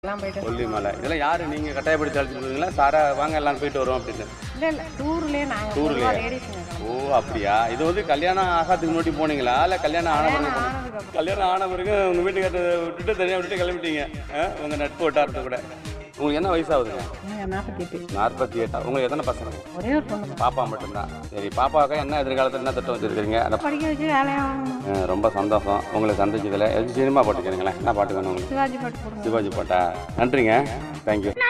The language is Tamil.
எல்லாம் போயிட்டு கொல்லிமலை இதெல்லாம் யாரு நீங்க கட்டாயப்படுத்தி அழைச்சிட்டு போவீங்களா சாரா வாங்க எல்லாம் போயிட்டு வரோம் அப்படின்னு இல்லை இல்லை டூர்லேயே நாங்கள் டூர்லயே? லேடிஸுங்க ஓ அப்படியா இது வந்து கல்யாணம் ஆகாதுக்கு முன்னாடி போனீங்களா இல்ல கல்யாணம் ஆன பிறகு போனீங்களா? ஆனதுக்கப்புறம் கல்யாணம் ஆன பிறகு உங்க வீட்டுக்காரத்தை விட்டுட்டு தனியா விட்டுட்டு கிளம்பிட்டீங்க ஆ? உங்க நட்பு வட்டாரத்து கூட உங்களுக்கு என்ன வயசாகுதுங்க நாற்பத்தி எட்டு நாற்பத்தி எட்டா உங்களுக்கு எத்தனை பசங்க ஒரே ஒரு பொண்ணு தான். பாப்பா மட்டும்தான் சரி பாப்பாவுக்கு என்ன எதிர்காலத்தில் என்ன திட்டம் வச்சிருக்கீங்க அந்த படிக்க வச்சு வேலையாகணும் ஆ, ரொம்ப சந்தோஷம் உங்களை சந்திச்சதுல எது சினிமா பாட்டு கேளுங்களேன் என்ன பாட்டு வேணும் உங்களுக்கு சிவாஜி பாட்டு போடுங்க சிவாஜி பாட்டா நன்றிங்க தேங்க்யூ